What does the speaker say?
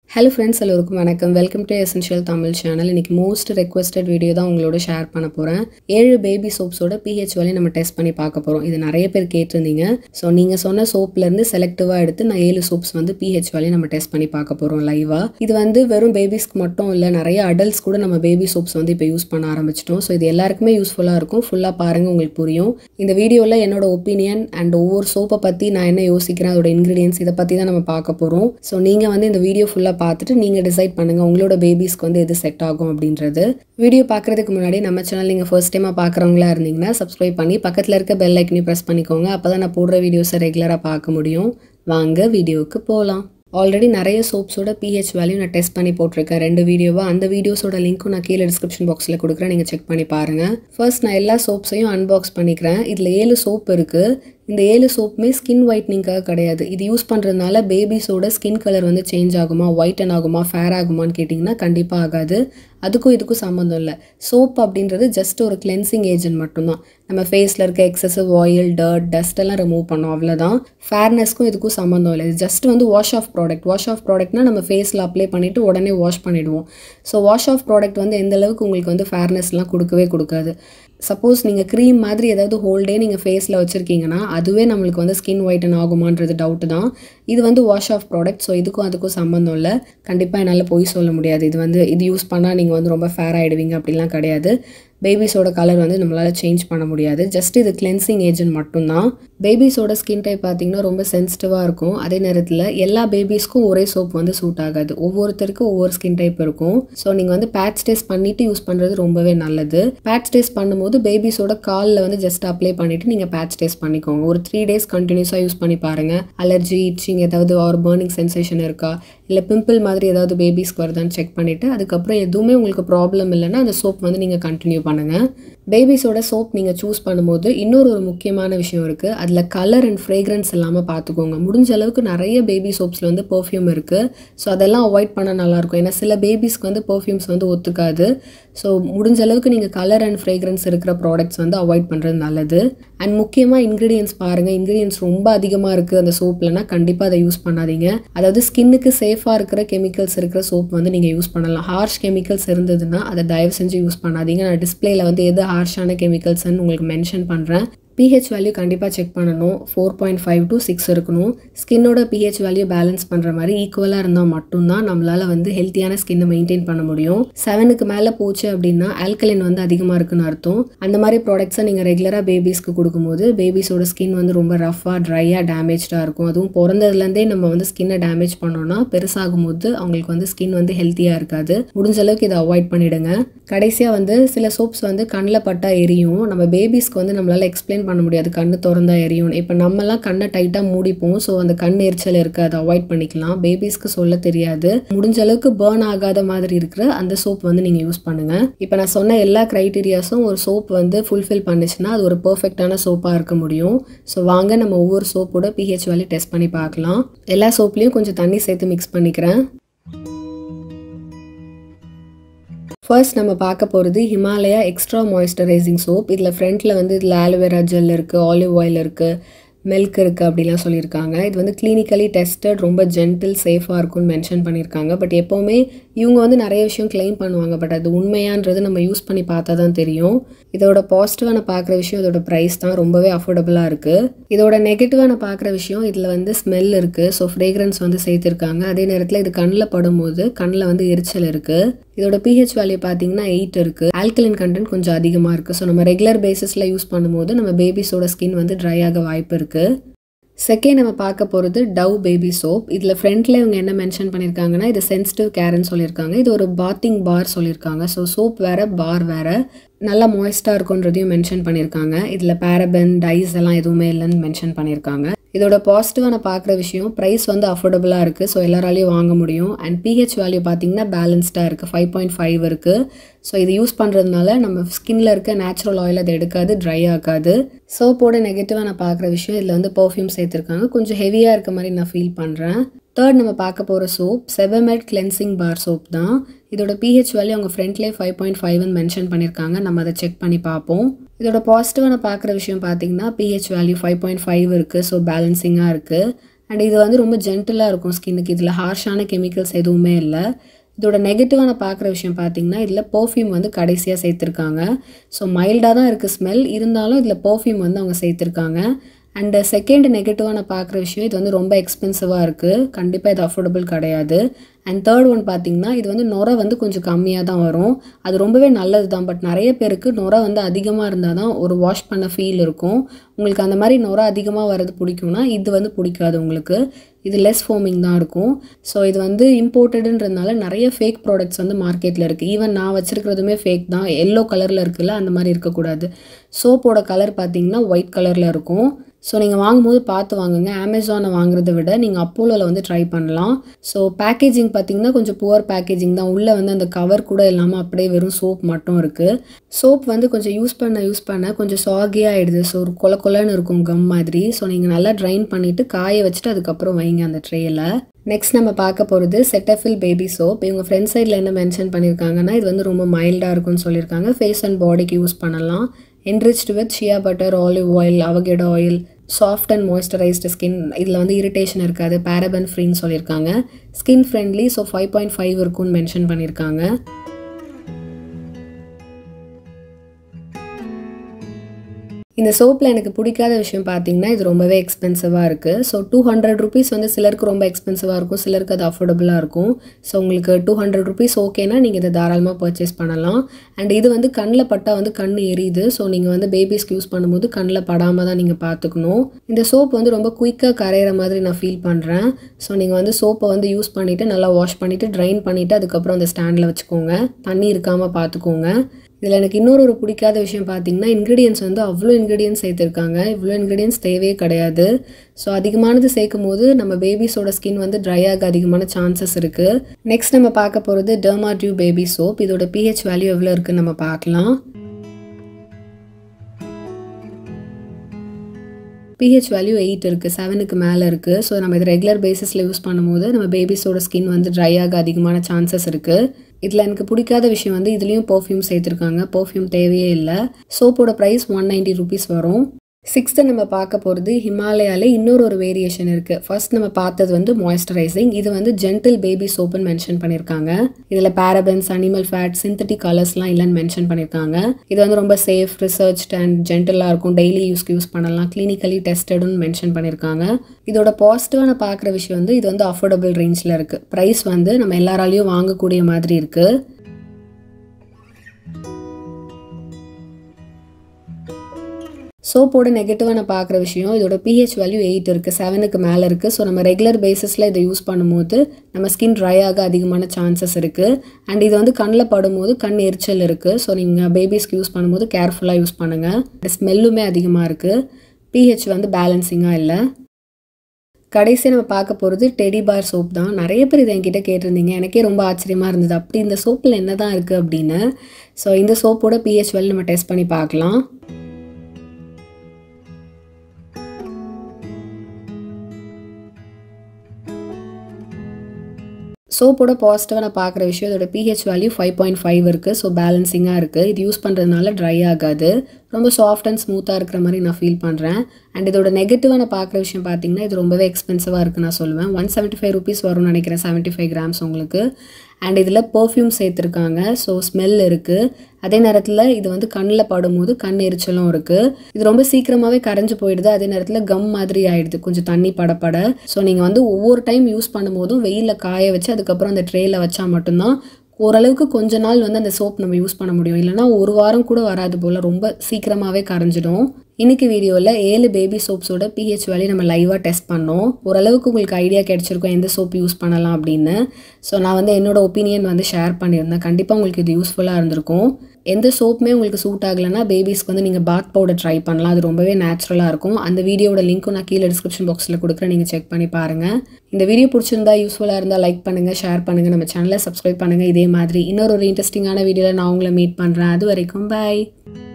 hello friends எல்லோருக்கும் வணக்கம் welcome to essential Tamil channel இன்னைக்கு மோஸ்ட் ரெக்வஸ்டட் வீடியோ தான் உங்களோட ஷேர் பண்ண போகிறேன் ஏழு பேபி சோப்ஸோட பிஹெச் வேலையை நம்ம டெஸ்ட் பண்ணி பார்க்க போகிறோம் இது நிறைய பேர் கேட்டிருந்தீங்க ஸோ நீங்கள் சொன்ன சோப்லேருந்து செலக்டிவாக எடுத்து நான் ஏழு சோப்ஸ் வந்து பிஹெச் வேலையை நம்ம டெஸ்ட் பண்ணி பார்க்க போகிறோம் லைவாக இது வந்து வெறும் பேபிஸ்க்கு மட்டும் இல்லை நிறைய அடல்ட்ஸ் கூட நம்ம பேபி சோப்ஸ் வந்து இப்போ யூஸ் பண்ண ஆரம்பிச்சிட்டோம் ஸோ இது எல்லாருக்குமே யூஸ்ஃபுல்லாக இருக்கும் ஃபுல்லாக பாருங்கள் உங்களுக்கு புரியும் இந்த வீடியோவில் என்னோட ஒப்பீனியன் அண்ட் ஒவ்வொரு சோப்பை பற்றி நான் என்ன யோசிக்கிறேன் அதோட இன்க்ரீடியன்ஸ் இதை பற்றி தான் நம்ம பார்க்க போகிறோம் ஸோ நீங்கள் வந்து இந்த வீடியோ ஃபுல்லாக பார்த்துட்டு நீங்கள் டிசைட் பண்ணுங்கள் உங்களோட பேபிஸ்க்கு வந்து எது செட் ஆகும் அப்படின்றது வீடியோ பார்க்குறதுக்கு முன்னாடி நம்ம சேனல் நீங்கள் ஃபர்ஸ்ட் டைமாக பார்க்குறவங்களா இருந்தீங்கன்னா சப்ஸ்கிரைப் பண்ணி பக்கத்தில் இருக்க பெல் ஐக்கனையும் ப்ரெஸ் பண்ணிக்கோங்க அப்போ தான் நான் போடுற வீடியோஸை ரெகுலராக பார்க்க முடியும் வாங்க வீடியோவுக்கு போகலாம் ஆல்ரெடி நிறைய சோப்ஸோட பிஹெச் வேல்யூ நான் டெஸ்ட் பண்ணி போட்டிருக்கேன் ரெண்டு வீடியோவாக அந்த வீடியோஸோட லிங்க்கும் நான் கீழே டிஸ்கிரிப்ஷன் பாக்ஸில் கொடுக்குறேன் நீங்கள் செக் பண்ணி பாருங்கள் ஃபர்ஸ்ட் நான் எல்லா சோப்ஸையும் அன்பாக்ஸ் பண்ணிக்கிறேன் இதில் ஏழு சோப் இருக்குது இந்த ஏழு சோப்புமே ஸ்கின் ஒயிட்னிங்காக கிடையாது இது யூஸ் பண்ணுறதுனால பேபிஸோட ஸ்கின் கலர் வந்து சேஞ்ச் ஆகுமா ஒயிட்டன் ஆகுமா ஃபேர் ஆகுமான்னு கேட்டிங்கன்னா கண்டிப்பாக ஆகாது அதுக்கும் இதுக்கும் சம்மந்தம் இல்லை சோப் அப்படின்றது ஜஸ்ட் ஒரு கிளென்சிங் ஏஜென்ட் மட்டும்தான் நம்ம ஃபேஸில் இருக்க எக்ஸசிவ் ஆயில் டர்ட் டஸ்ட் எல்லாம் ரிமூவ் பண்ணோம் அவ்வளோதான் ஃபேர்னஸ்க்கும் இதுக்கும் சம்மந்தம் இல்லை இது ஜஸ்ட் வந்து wash off product wash off ப்ராடக்ட்னா நம்ம ஃபேஸில் அப்ளை பண்ணிவிட்டு உடனே வாஷ் பண்ணிவிடுவோம் ஸோ வாஷ் ஆஃப் ப்ராடக்ட் வந்து எந்த அளவுக்கு உங்களுக்கு வந்து ஃபேர்னஸ்லாம் கொடுக்கவே கொடுக்காது சப்போஸ் நீங்கள் க்ரீம் மாதிரி ஏதாவது ஹோல் டே நீங்கள் ஃபேஸில் வச்சுருக்கீங்கன்னா அதுவே நம்மளுக்கு வந்து ஸ்கின் ஒயிட்டன் ஆகுமான்றது டவுட்டு தான் இது வந்து வாஷ் ஆஃப் ப்ராடக்ட் ஸோ இதுக்கும் அதுக்கும் சம்மந்தம் இல்லை கண்டிப்பாக என்னால் போய் சொல்ல முடியாது இது வந்து இது யூஸ் பண்ணால் நீங்கள் வந்து ரொம்ப ஃபேர் ஆகிடுவீங்க அப்படிலாம் கிடையாது பேபிஸோட கலர் வந்து நம்மளால் சேஞ்ச் பண்ண முடியாது ஜஸ்ட் இது கிளென்சிங் ஏஜென்ட் மட்டும்தான் பேபிஸோட ஸ்கின் டைப் பார்த்தீங்கன்னா ரொம்ப சென்சிட்டிவாக இருக்கும் அதே நேரத்தில் எல்லா பேபிஸ்க்கும் ஒரே சோப் வந்து சூட் ஆகாது ஒவ்வொருத்தருக்கும் ஒவ்வொரு ஸ்கின் டைப் இருக்கும் ஸோ நீங்கள் வந்து பேட்ச் டெஸ்ட் பண்ணிவிட்டு யூஸ் பண்ணுறது ரொம்பவே நல்லது பேட்ச் டெஸ்ட் பண்ணும்போது பேபிஸோட காலில் வந்து ஜஸ்ட் அப்ளை பண்ணிவிட்டு நீங்கள் பேட்ச் டெஸ்ட் பண்ணிக்கோங்க ஒரு த்ரீ டேஸ் கண்டினியூஸாக யூஸ் பண்ணி பாருங்கள் அலர்ஜி இச்சிங் ஏதாவது ஒரு பேர்னிங் சென்சேஷன் இருக்கா இல்லை பிம்பிள் மாதிரி ஏதாவது பேபிஸ்க்கு வருதான்னு செக் பண்ணிவிட்டு அதுக்கப்புறம் எதுவுமே உங்களுக்கு ப்ராப்ளம் இல்லைன்னா அந்த சோப் வந்து நீங்கள் கண்டினியூ பண்ணுங்கள் பேபிஸோட சோப் நீங்கள் சூஸ் பண்ணும்போது இன்னொரு ஒரு முக்கியமான விஷயம் இருக்குது அதில் கலர் அண்ட் ஃப்ரேக்ரன்ஸ் இல்லாமல் பார்த்துக்கோங்க முடிஞ்ச அளவுக்கு நிறைய பேபி சோப்ஸில் வந்து பர்ஃப்யூம் இருக்குது ஸோ அதெல்லாம் அவாய்ட் பண்ணால் நல்லாயிருக்கும் ஏன்னா சில பேபிஸ்க்கு வந்து பர்ஃப்யூம்ஸ் வந்து ஒத்துக்காது ஸோ முடிஞ்ச அளவுக்கு நீங்கள் கலர் அண்ட் ஃப்ரேக்ரன்ஸ் இருக்கிற ப்ராடக்ட்ஸ் வந்து அவாய்ட் பண்ணுறது நல்லது அண்ட் முக்கியமாக இன்க்ரீடியன்ஸ் பாருங்கள் இன்க்ரீடியன்ஸ் ரொம்ப அதிகமாக இருக்குது அந்த சோப்லனா கண்டிப்பாக அதை யூஸ் பண்ணாதீங்க அதாவது ஸ்கின்னுக்கு சேஃபாக இருக்கிற கெமிக்கல்ஸ் இருக்கிற சோப் வந்து நீங்கள் யூஸ் பண்ணலாம் ஹார்ஷ் கெமிக்கல்ஸ் இருந்ததுன்னா அதை தயவு செஞ்சு யூஸ் பண்ணாதீங்க நான் டிஸ்பிளேல வந்து எது ஹார்ஷான கெமிக்கல்ஸ்ன்னு உங்களுக்கு மென்ஷன் பண்ணுறேன் பிஹெச் வேல்யூ கண்டிப்பாக செக் பண்ணணும் four point five to six இருக்கணும் ஸ்கின்னோட பிஹெச் வேல்யூ பேலன்ஸ் பண்ணுற மாதிரி ஈக்குவலாக இருந்தால் மட்டும்தான் நம்மளால் வந்து ஹெல்த்தியான ஸ்கின்னை மெயின்டைன் பண்ண முடியும் செவனுக்கு மேலே போச்சு அப்படின்னா ஆல்கலின் வந்து அதிகமாக இருக்குன்னு அர்த்தம் அந்த மாதிரி ப்ராடக்ட்ஸை நீங்கள் ரெகுலராக பேபிஸ்க்கு கொடுக்கும்போது பேபிஸோட ஸ்கின் வந்து ரொம்ப ரஃபாக ட்ரையாக டேமேஜாக இருக்கும் அதுவும் பிறந்ததுலேருந்தே நம்ம வந்து ஸ்கின்னை டேமேஜ் பண்ணோம்னா பெருசாகும் போது அவங்களுக்கு வந்து ஸ்கின் வந்து ஹெல்த்தியாக இருக்காது முடிஞ்ச அளவுக்கு இதை அவாய்ட் பண்ணிடுங்க கடைசியாக வந்து சில சோப்ஸ் வந்து கண்ணில் பட்டா எரியும் நம்ம பேபிஸ்க்கு வந்து நம்மளால் எக்ஸ்பிளைன் பண்ண முடியாது கண்ணு திறந்தா எரியும் இப்போ நம்மலாம் கண்ணை டைட்டாக மூடிப்போம் ஸோ அந்த கண் எரிச்சல் இருக்குது அதை அவாய்ட் பண்ணிக்கலாம் பேபிஸ்க்கு சொல்ல தெரியாது முடிஞ்ச அளவுக்கு பேர்ன் ஆகாத மாதிரி இருக்கிற அந்த சோப் வந்து நீங்கள் யூஸ் பண்ணுங்கள் இப்போ நான் சொன்ன எல்லா க்ரைட்டீரியாஸும் ஒரு சோப் வந்து ஃபுல்ஃபில் பண்ணுச்சுன்னா அது ஒரு பர்ஃபெக்டான சோப்பாக இருக்க முடியும் ஸோ வாங்க நம்ம ஒவ்வொரு சோப்போட பிஹெச் வேல்யூ டெஸ்ட் பண்ணி பார்க்கலாம் எல்லா சோப்லேயும் கொஞ்சம் தண்ணி சேர்த்து மிக்ஸ் பண்ணிக்கிறேன் ஃபர்ஸ்ட் நம்ம பார்க்க போகிறது ஹிமாலயா எக்ஸ்ட்ரா மாய்ஸ்சரைசிங் சோப் இதில் ஃப்ரண்ட்டில் வந்து இதில் ஆலோவேரா ஜெல் இருக்குது ஆலிவ் ஆயில் இருக்குது மில்க் இருக்குது அப்படிலாம் சொல்லியிருக்காங்க இது வந்து கிளினிக்கலி டெஸ்டட் ரொம்ப ஜென்டில் சேஃபாக இருக்கும்னு மென்ஷன் பண்ணியிருக்காங்க பட் எப்போவுமே இவங்க வந்து நிறைய விஷயம் கிளைம் பண்ணுவாங்க பட் அது உண்மையான்றது நம்ம யூஸ் பண்ணி பார்த்தா தான் தெரியும் இதோட பாசிட்டிவாக நான் பார்க்குற விஷயம் இதோட ப்ரைஸ் தான் ரொம்பவே அஃபோர்டபுளாக இருக்குது இதோட நெகட்டிவாக நான் பார்க்குற விஷயம் இதில் வந்து ஸ்மெல் இருக்குது ஸோ ஃப்ரேக்ரன்ஸ் வந்து சேர்த்துருக்காங்க அதே நேரத்தில் இது கண்ணில் படும்போது கண்ணில் வந்து எரிச்சல் இருக்குது இதோட பிஹெச் வேல்யூ பார்த்தீங்கன்னா எயிட் இருக்குது ஆல்கலின் கண்டென்ட் கொஞ்சம் அதிகமாக இருக்குது ஸோ நம்ம ரெகுலர் பேசிஸில் யூஸ் பண்ணும்போது நம்ம பேபிஸோட ஸ்கின் வந்து ட்ரை ஆக வாய்ப்பு இருக்குது செகண்ட் நம்ம பார்க்க போகிறது டவ் பேபி சோப் இதில் ஃப்ரண்ட்டில் இவங்க என்ன மென்ஷன் பண்ணியிருக்காங்கன்னா இது சென்சிட்டிவ் கேர்னு சொல்லியிருக்காங்க இது ஒரு பாத்திங் பார் சொல்லியிருக்காங்க ஸோ சோப் வேறு பார் வேறு நல்லா மாய்ஸ்டாக இருக்குன்றதையும் மென்ஷன் பண்ணியிருக்காங்க இதில் பேரபன் டைஸ் எல்லாம் எதுவுமே இல்லைன்னு மென்ஷன் பண்ணியிருக்காங்க இதோட பாசிட்டிவாக நான் பார்க்குற விஷயம் ப்ரைஸ் வந்து அஃபோர்டபுளாக இருக்குது ஸோ எல்லாராலையும் வாங்க முடியும் அண்ட் பிஹெச் வேல்யூ பார்த்தீங்கன்னா பேலன்ஸ்டாக இருக்குது ஃபைவ் பாயிண்ட் ஃபைவ் இருக்குது ஸோ இது யூஸ் பண்ணுறதுனால நம்ம ஸ்கின்ல இருக்க நேச்சுரல் ஆயில் அதை எடுக்காது ட்ரை ஆகாது சோப்போட நெகட்டிவாக நான் பார்க்குற விஷயம் இதில் வந்து பர்ஃப்யூம் சேர்த்துருக்காங்க கொஞ்சம் ஹெவியாக இருக்க மாதிரி நான் ஃபீல் பண்ணுறேன் தேர்ட் நம்ம பார்க்க போகிற soap Sebamed cleansing bar soap தான் இதோட பிஹெச் வேல்யூ அவங்க ஃப்ரண்ட்லேயே ஃபைவ் பாயிண்ட் ஃபைவ்னு மென்ஷன் பண்ணியிருக்காங்க நம்ம அதை செக் பண்ணி பார்ப்போம் இதோட பாசிட்டிவாக நான் பார்க்குற விஷயம் பார்த்தீங்கன்னா pH value five point five இருக்குது ஸோ பேலன்சிங்காக இருக்குது அண்ட் இது வந்து ரொம்ப ஜென்டிலாக இருக்கும் ஸ்கின்னுக்கு இதில் ஹார்ஷான கெமிக்கல்ஸ் எதுவுமே இல்லை இதோட நெகட்டிவான பார்க்குற விஷயம் பார்த்தீங்கன்னா இதில் பர்ஃப்யூம் வந்து கடைசியாக சேர்த்துருக்காங்க ஸோ மைல்டாக தான் இருக்குது ஸ்மெல் இருந்தாலும் இதில் பர்ஃப்யூம் வந்து அவங்க சேர்த்துருக்காங்க அண்ட் செகண்ட் நெகட்டிவாக நான் பார்க்குற விஷயம் இது வந்து ரொம்ப எக்ஸ்பென்சிவாக இருக்குது கண்டிப்பாக இது அஃபோர்டபுள் கிடையாது அண்ட் தேர்ட் ஒன் பார்த்தீங்கன்னா இது வந்து நுரை வந்து கொஞ்சம் கம்மியாக தான் வரும் அது ரொம்பவே நல்லது தான் பட் நிறைய பேருக்கு நுரை வந்து அதிகமாக இருந்தால் தான் ஒரு வாஷ் பண்ண ஃபீல் இருக்கும் உங்களுக்கு அந்த மாதிரி நுரை அதிகமாக வர்றது பிடிக்கும்னா இது வந்து பிடிக்காது உங்களுக்கு இது லெஸ் ஃபோமிங் தான் இருக்கும் ஸோ இது வந்து இம்போர்ட்டடுன்றதுனால நிறைய ஃபேக் ப்ராடக்ட்ஸ் வந்து மார்க்கெட்டில் இருக்குது ஈவன் நான் வச்சுருக்கிறதுமே ஃபேக் தான் எல்லோ கலரில் இருக்குல்ல அந்த மாதிரி இருக்கக்கூடாது சோப்போட கலர் பார்த்தீங்கன்னா ஒயிட் கலரில் இருக்கும் ஸோ நீங்கள் வாங்கும்போது பார்த்து வாங்குங்க அமேசானை வாங்குறதை விட நீங்கள் அப்போலோவில் வந்து ட்ரை பண்ணலாம் ஸோ பேக்கேஜிங் பார்த்தீங்கன்னா கொஞ்சம் புவர் பேக்கேஜிங் தான் உள்ளே வந்து அந்த கவர் கூட இல்லாமல் அப்படியே வெறும் சோப் மட்டும் இருக்குது சோப் வந்து கொஞ்சம் யூஸ் பண்ண யூஸ் பண்ண கொஞ்சம் சாகியாக ஆகிடுது ஸோ ஒரு கொல கொலன்னு இருக்கும் கம் மாதிரி ஸோ நீங்கள் நல்லா ட்ரைன் பண்ணிவிட்டு காய வச்சுட்டு அதுக்கப்புறம் வைங்க அந்த ட்ரேயில் நெக்ஸ்ட் நம்ம பார்க்க போகிறது செட்டஃபில் பேபி சோப் இவங்க ஃப்ரெண்ட் சைடில் என்ன மென்ஷன் பண்ணியிருக்காங்கன்னா இது வந்து ரொம்ப மைல்டாக இருக்கும்னு சொல்லியிருக்காங்க ஃபேஸ் அண்ட் பாடிக்கு யூஸ் பண்ணலாம் enriched with shea butter olive oil avocado oil soft and moisturised skin இதில் வந்து இரிட்டேஷன் இருக்காது பேரபன் ஃப்ரீன்னு சொல்லியிருக்காங்க skin friendly so five point five இருக்கும்னு மென்ஷன் பண்ணியிருக்காங்க இந்த சோப்பில் எனக்கு பிடிக்காத விஷயம் பார்த்தீங்கன்னா இது ரொம்பவே எக்ஸ்பென்சிவாக இருக்குது ஸோ டூ ஹண்ட்ரட் ருபீஸ் வந்து சிலருக்கு ரொம்ப எக்ஸ்பென்சிவாக இருக்கும் சிலருக்கு அது அஃபோர்டபுளாக இருக்கும் ஸோ உங்களுக்கு டூ ஹண்ட்ரட் ருபீஸ் ஓகேனா நீங்கள் இதை தாராளமாக பர்ச்சேஸ் பண்ணலாம் அண்ட் இது வந்து கண்ணில் பட்டால் வந்து கண் எரியுது ஸோ நீங்கள் வந்து பேபிஸ்க்கு யூஸ் பண்ணும்போது கண்ணில் படாமல் தான் நீங்கள் பார்த்துக்கணும் இந்த சோப் வந்து ரொம்ப குயிக்காக கரையிற மாதிரி நான் ஃபீல் பண்ணுறேன் ஸோ நீங்கள் வந்து சோப்பை வந்து யூஸ் பண்ணிவிட்டு நல்லா வாஷ் பண்ணிவிட்டு ட்ரைன் பண்ணிவிட்டு அதுக்கப்புறம் அந்த ஸ்டாண்டில் வச்சுக்கோங்க தண்ணி இருக்காமல் பார்த்துக்கோங்க இதில் எனக்கு இன்னொரு ஒரு பிடிக்காத விஷயம் பார்த்தீங்கன்னா இன்க்ரீடியன்ஸ் வந்து அவ்வளோ இன்க்ரீடியன்ஸ் சேர்த்துருக்காங்க இவ்வளோ இன்க்ரீடியன்ஸ் தேவையே கிடையாது ஸோ அதிகமானது சேர்க்கும் போது நம்ம பேபிஸோட ஸ்கின் வந்து ட்ரை ஆக அதிகமான சான்சஸ் இருக்குது நெக்ஸ்ட் நம்ம பார்க்க போகிறது டெர்மா டியூ பேபி சோப் இதோட பிஹெச் வேல்யூ எவ்வளோ இருக்குன்னு நம்ம பார்க்கலாம் பிஹெச் வேல்யூ எயிட் இருக்குது செவனுக்கு மேலே இருக்குது ஸோ நம்ம இது ரெகுலர் பேசிஸில் யூஸ் பண்ணும்போது நம்ம பேபிஸோட ஸ்கின் வந்து ட்ரை ஆக அதிகமான சான்சஸ் இருக்குது இதில் எனக்கு பிடிக்காத விஷயம் வந்து இதுலேயும் பர்ஃப்யூம் சேர்த்துருக்காங்க பர்ஃப்யூம் தேவையே இல்லை சோப்போட ப்ரைஸ் ஒன் நைன்ட்டி ருபீஸ் வரும் சிக்ஸ்த்து நம்ம பார்க்க போகிறது ஹிமாலயாவில் இன்னொரு ஒரு வேரியேஷன் இருக்குது ஃபர்ஸ்ட் நம்ம பார்த்தது வந்து மாய்ஸ்சரைசிங் இது வந்து ஜென்டில் பேபி சோப்புன்னு மென்ஷன் பண்ணியிருக்காங்க இதில் பேரபன்ஸ் அனிமல் ஃபேட் சிந்தட்டிக் கலர்ஸ்லாம் இல்லைன்னு மென்ஷன் பண்ணியிருக்காங்க இது வந்து ரொம்ப சேஃப் ரிசர்ச் அண்ட் ஜென்டலாக இருக்கும் டெய்லி யூஸ்க்கு யூஸ் பண்ணலாம் கிளினிக்கலி டெஸ்டடுன்னு மென்ஷன் பண்ணியிருக்காங்க இதோட பாசிட்டிவான பார்க்குற விஷயம் வந்து இது வந்து அஃபோர்டபுள் ரேஞ்சில் இருக்குது ப்ரைஸ் வந்து நம்ம எல்லாராலையும் வாங்கக்கூடிய மாதிரி இருக்குது சோப்போட நெகட்டிவாக நான் பார்க்குற விஷயம் இதோட பிஹெச் வேல்யூ எயிட் இருக்குது செவனுக்கு மேலே இருக்குது ஸோ நம்ம ரெகுலர் பேசிஸில் இதை யூஸ் பண்ணும்போது நம்ம ஸ்கின் ட்ரை ஆக அதிகமான சான்சஸ் இருக்குது அண்ட் இது வந்து கண்ணில் படும்போது கண் எரிச்சல் இருக்குது ஸோ நீங்கள் பேபிஸ்க்கு யூஸ் பண்ணும்போது கேர்ஃபுல்லாக யூஸ் பண்ணுங்கள் ஸ்மெல்லுமே அதிகமாக இருக்குது பிஹெச் வந்து பேலன்சிங்காக இல்லை கடைசி நம்ம பார்க்க போகிறது டெடி பார் சோப் தான் நிறைய பேர் இதை என்கிட்ட கேட்டிருந்தீங்க எனக்கே ரொம்ப ஆச்சரியமாக இருந்தது அப்படி இந்த சோப்பில் என்ன தான் இருக்குது அப்படின்னு ஸோ இந்த சோப்போட பிஹெச் வேல்யூ நம்ம டெஸ்ட் பண்ணி பார்க்கலாம் சோப்போட பாசிட்டிவாக நான் பார்க்குற விஷயம் இதோட pH value five point five இருக்குது ஸோ பேலன்சிங்காக இருக்குது இது யூஸ் பண்ணுறதுனால ட்ரை ஆகாது ரொம்ப சாஃப்ட் அண்ட் ஸ்மூத்தாக இருக்கிற மாதிரி நான் ஃபீல் பண்ணுறேன் அண்ட் இதோட நெகட்டிவாக நான் பார்க்குற விஷயம் பார்த்தீங்கன்னா இது ரொம்பவே எக்ஸ்பென்சிவாக இருக்குது நான் சொல்லுவேன் ஒன் செவன்ட்டி ஃபைவ் ருபீஸ் வரும்னு நினைக்கிறேன் செவன்ட்டி ஃபைவ் கிராம்ஸ் உங்களுக்கு அண்ட் இதில் பர்ஃப்யூம் சேர்த்துருக்காங்க ஸோ ஸ்மெல் இருக்குது அதே நேரத்தில் இது வந்து கண்ணில் படும்போது கண் எரிச்சலும் இருக்குது இது ரொம்ப சீக்கிரமாகவே கரைஞ்சு போயிடுது அதே நேரத்தில் கம் மாதிரி ஆயிடுது கொஞ்சம் தண்ணி படப்பட ஸோ நீங்கள் வந்து ஒவ்வொரு டைம் யூஸ் பண்ணும்போதும் வெயிலில் காய வச்சு அதுக்கப்புறம் அந்த ட்ரேயில் வச்சா மட்டும்தான் ஓரளவுக்கு கொஞ்ச நாள் வந்து அந்த சோப் நம்ம யூஸ் பண்ண முடியும் இல்லைனா ஒரு வாரம் கூட வராது போல் ரொம்ப சீக்கிரமாகவே கரைஞ்சிடும் இன்னைக்கு வீடியோவில் ஏழு பேபி சோப்ஸோட பிஹெச் வேல்யூ நம்ம லைவாக டெஸ்ட் பண்ணோம் ஓரளவுக்கு உங்களுக்கு ஐடியா கிடைச்சிருக்கும் எந்த சோப் யூஸ் பண்ணலாம் அப்படின்னு ஸோ நான் வந்து என்னோட ஒப்பீனியன் வந்து ஷேர் பண்ணியிருந்தேன் கண்டிப்பாக உங்களுக்கு இது யூஸ்ஃபுல்லாக இருந்திருக்கும் எந்த சோப்புமே உங்களுக்கு சூட் ஆகலைன்னா பேபிஸ்க்கு வந்து நீங்கள் பாத் பவுடர் ட்ரை பண்ணலாம் அது ரொம்பவே நேச்சுரலாக இருக்கும் அந்த வீடியோட லிங்க்கும் நான் கீழே டிஸ்கிரிப்ஷன் பாக்ஸில் கொடுக்குறேன் நீங்கள் செக் பண்ணி பாருங்கள் இந்த வீடியோ பிடிச்சிருந்தா யூஸ்ஃபுல்லாக இருந்தால் லைக் பண்ணுங்கள் ஷேர் பண்ணுங்கள் நம்ம சேனலை சப்ஸ்கிரைப் பண்ணுங்கள் இதே மாதிரி இன்னொரு ஒரு இன்ட்ரெஸ்டிங்கான வீடியோவில் நான் உங்களை மீட் பண்ணுறேன் அது வரைக்கும் பாய்